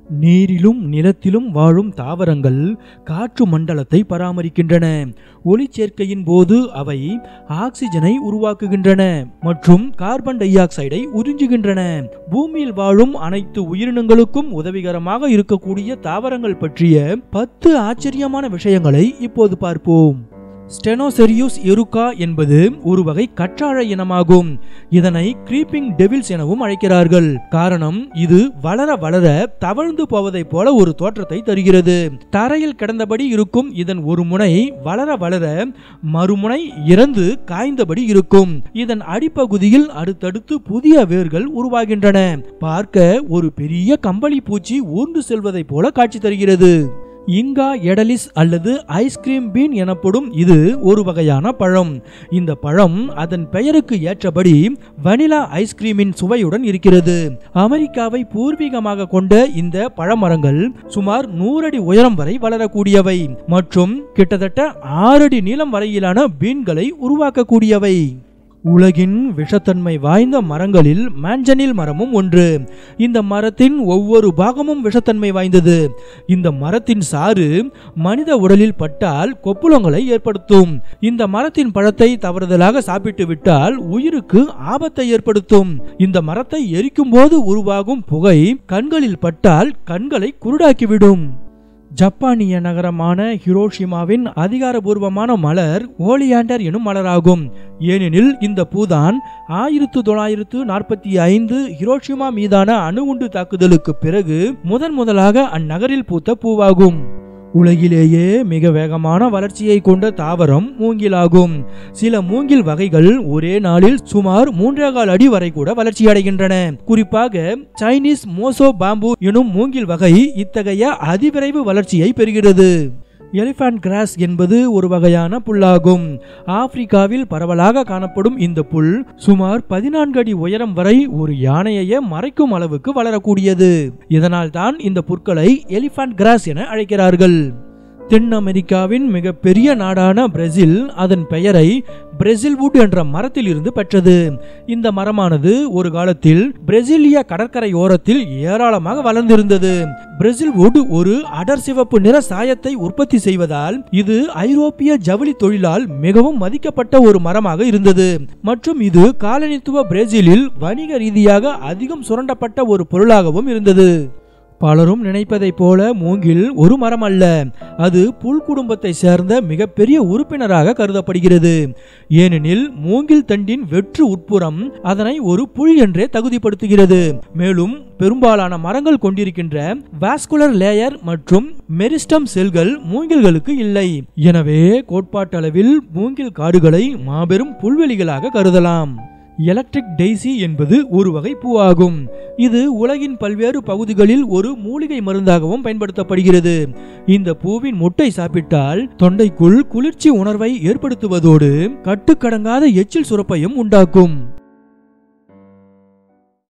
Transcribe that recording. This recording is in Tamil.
நீரிலும் நிலத்திலும் வாழும் தாவரங்கள் காற்று மண்டலத்தை பராமரிக்கின்றன ஒளிச்சேர்க்கையின் போது அவை ஆக்சிஜனை உருவாக்குகின்றன மற்றும் கார்பன் டை ஆக்சைடை உறிஞ்சுகின்றன பூமியில் வாழும் அனைத்து உயிரினங்களுக்கும் உதவிகரமாக இருக்கக்கூடிய தாவரங்கள் பற்றிய பத்து ஆச்சரியமான விஷயங்களை இப்போது பார்ப்போம் ஸ்டெனோசெரியூஸ் எருக்கா என்பது ஒரு வகை கற்றாழை இனமாகும் இதனை கிரீப்பிங் டெவில்ஸ் எனவும் அழைக்கிறார்கள் காரணம் இது வளர வளர தவழ்ந்து போவதைப் போல ஒரு தோற்றத்தை தருகிறது தரையில் கிடந்தபடி இருக்கும் இதன் ஒரு முனை வளர வளர மறுமுனை இறந்து காய்ந்தபடி இருக்கும் இதன் அடிப்பகுதியில் அடுத்தடுத்து புதிய வேர்கள் உருவாகின்றன பார்க்க ஒரு பெரிய கம்பளி பூச்சி ஊர்ந்து செல்வதைப் போல காட்சி தருகிறது இங்கா எடலிஸ் அல்லது ஐஸ்கிரீம் பீன் எனப்படும் இது ஒரு வகையான பழம் இந்த பழம் அதன் பெயருக்கு ஏற்றபடி வனிலா ஐஸ்கிரீமின் சுவையுடன் இருக்கிறது அமெரிக்காவை பூர்வீகமாக கொண்ட இந்த பழமரங்கள் சுமார் நூறடி உயரம் வரை வளரக்கூடியவை மற்றும் கிட்டத்தட்ட ஆறடி நீளம் வரையிலான பீன்களை உருவாக்கக்கூடியவை உலகின் விஷத்தன்மை வாய்ந்த மரங்களில் மாஞ்சனில் மரமும் ஒன்று இந்த மரத்தின் ஒவ்வொரு பாகமும் விஷத்தன்மை வாய்ந்தது இந்த மரத்தின் சாறு மனித உடலில் பட்டால் கொப்புளங்களை ஏற்படுத்தும் இந்த மரத்தின் பழத்தை தவறுதலாக சாப்பிட்டு விட்டால் உயிருக்கு ஆபத்தை ஏற்படுத்தும் இந்த மரத்தை எரிக்கும் போது உருவாகும் புகை கண்களில் பட்டால் கண்களை குருடாக்கிவிடும் ஜப்பானிய நகரமான ஹிரோஷிமாவின் அதிகாரபூர்வமான மலர் ஓலியாண்டர் எனும் மலராகும் ஏனெனில் இந்த பூதான் ஆயிரத்து தொள்ளாயிரத்து நாற்பத்தி ஐந்து ஹிரோஷிமா மீதான அணுகுண்டு தாக்குதலுக்கு பிறகு முதன் முதலாக அந்நகரில் பூத்த பூவாகும் உலகிலேயே மிக வேகமான வளர்ச்சியை கொண்ட தாவரம் மூங்கிலாகும் சில மூங்கில் வகைகள் ஒரே நாளில் சுமார் மூன்றேகால் அடி வரை கூட வளர்ச்சியடைகின்றன குறிப்பாக சைனீஸ் மோசோ பாம்பு எனும் மூங்கில் வகை இத்தகைய அதிவிரைவு வளர்ச்சியை பெறுகிறது எலிஃபண்ட் கிராஸ் என்பது ஒரு வகையான புல்லாகும் ஆப்பிரிக்காவில் பரவலாக காணப்படும் இந்த புல் சுமார் பதினான்கு அடி உயரம் வரை ஒரு யானையையே மறைக்கும் அளவுக்கு வளரக்கூடியது இதனால் தான் இந்த புற்களை எலிஃபண்ட் கிராஸ் என அழைக்கிறார்கள் தென் அமெரிக்காவின் மிகப்பெரிய நாடான பிரேசில் அதன் பெயரை பிரேசில் வுட் என்ற மரத்தில் இருந்து பெற்றது இந்த மரமானது ஒரு காலத்தில் பிரேசிலிய கடற்கரை ஓரத்தில் ஏராளமாக வளர்ந்திருந்தது பிரேசில் வுட் ஒரு அடர் சிவப்பு நிற சாயத்தை உற்பத்தி செய்வதால் இது ஐரோப்பிய ஜவுளி தொழிலால் மிகவும் மதிக்கப்பட்ட ஒரு மரமாக இருந்தது மற்றும் இது காலனித்துவ பிரேசிலில் வணிக ரீதியாக அதிகம் சுரண்டப்பட்ட ஒரு பொருளாகவும் இருந்தது பலரும் நினைப்பதைப் போல மூங்கில் ஒரு மரம் அல்ல அது புல் குடும்பத்தை சேர்ந்த மிகப்பெரிய உறுப்பினராக கருதப்படுகிறது ஏனெனில் மூங்கில் தண்டின் வெற்று உட்புறம் அதனை ஒரு புல் என்றே தகுதிப்படுத்துகிறது மேலும் பெரும்பாலான மரங்கள் கொண்டிருக்கின்ற வாஸ்குலர் லேயர் மற்றும் மெரிஸ்டம் செல்கள் மூங்கில்களுக்கு இல்லை எனவே கோட்பாட்டளவில் மூங்கில் காடுகளை மாபெரும் புல்வெளிகளாக கருதலாம் எலக்ட்ரிக் டெய்சி என்பது ஒரு வகை பூவாகும் இது உலகின் பல்வேறு பகுதிகளில் ஒரு மூலிகை மருந்தாகவும் பயன்படுத்தப்படுகிறது இந்த பூவின் முட்டை சாப்பிட்டால் தொண்டைக்குள் குளிர்ச்சி உணர்வை ஏற்படுத்துவதோடு கட்டுக்கடங்காத எச்சில் சுரப்பையும் உண்டாக்கும்